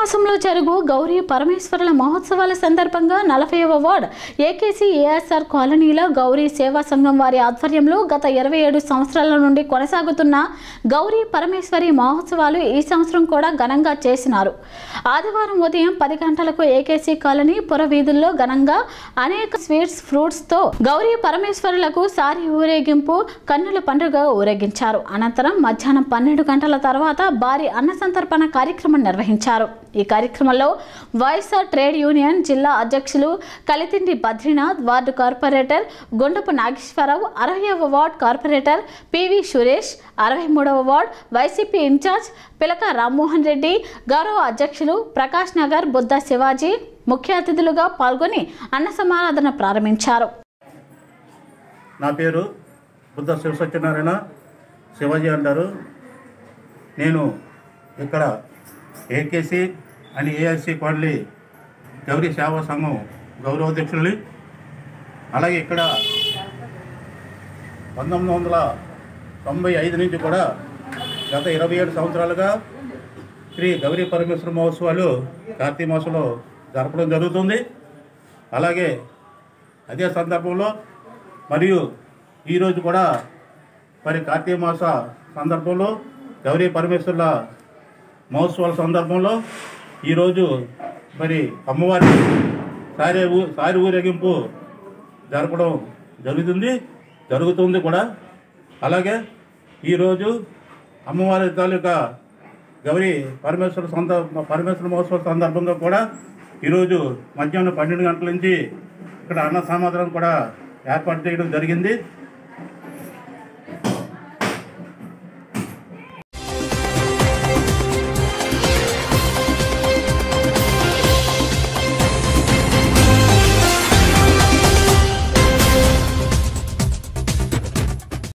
మాసంలో జరుగు గౌరీ పరమేశ్వరుల మహోత్సవాల సందర్భంగా నలభైవ వార్డ్ ఏకేసీ ఏఎస్ఆర్ కాలనీలో గౌరీ సేవా సంఘం వారి ఆధ్వర్యంలో గత ఇరవై ఏడు సంవత్సరాల నుండి కొనసాగుతున్న గౌరీ పరమేశ్వరి మహోత్సవాలు ఈ సంవత్సరం కూడా ఘనంగా చేసినారు ఆదివారం ఉదయం పది గంటలకు ఏకేసీ కాలనీ పుర వీధుల్లో ఘనంగా అనేక స్వీట్స్ ఫ్రూట్స్ తో గౌరీ పరమేశ్వరులకు సారి ఊరేగింపు కన్నుల పండుగ ఊరేగించారు అనంతరం మధ్యాహ్నం పన్నెండు గంటల తర్వాత భారీ అన్న సంతర్పణ కార్యక్రమం నిర్వహించారు ఈ కార్యక్రమంలో వైఎస్ఆర్ ట్రేడ్ యూనియన్ జిల్లా అధ్యక్షులు కలితిండి బద్రీనాథ్ వార్డు కార్పొరేటర్ గుండపు నాగేశ్వరరావు అరవయవ వార్డ్ కార్పొరేటర్ పివి సురేష్ అరవై మూడవ వార్డ్ వైసీపీ ఇన్ఛార్జ్ పిలక రామ్మోహన్ రెడ్డి గౌరవ అధ్యక్షులు ప్రకాష్ నగర్ బుద్ధ శివాజీ ముఖ్య అతిథులుగా పాల్గొని అన్న సమారాధన ప్రారంభించారు నా పేరు బుద్ధ శివ సత్యనారాయణ శివాజీ అంటారు నేను ఇక్కడ ఏకేసి అని ఏఐసి కాలనీ గౌరీ సేవా సంఘం గౌరవాధ్యక్షుల్ని అలాగే ఇక్కడ పంతొమ్మిది వందల తొంభై ఐదు నుంచి కూడా గత ఇరవై ఏడు సంవత్సరాలుగా శ్రీ గౌరీ పరమేశ్వర మహోత్సవాలు కార్తీక మాసంలో జరపడం జరుగుతుంది అలాగే అదే సందర్భంలో మరియు ఈరోజు కూడా మరి కార్తీక మాస సందర్భంలో గౌరీ పరమేశ్వరుల మహోత్సవాల సందర్భంలో ఈరోజు మరి అమ్మవారి సారే ఊ సారి ఊరేగింపు జరపడం జరుగుతుంది జరుగుతుంది కూడా అలాగే ఈరోజు అమ్మవారి తాలూకా గౌరీ పరమేశ్వర సంద పరమేశ్వర మహోత్సవం సందర్భంగా కూడా ఈరోజు మధ్యాహ్నం పన్నెండు గంటల నుంచి ఇక్కడ అన్న సమాధానం కూడా ఏర్పాటు చేయడం జరిగింది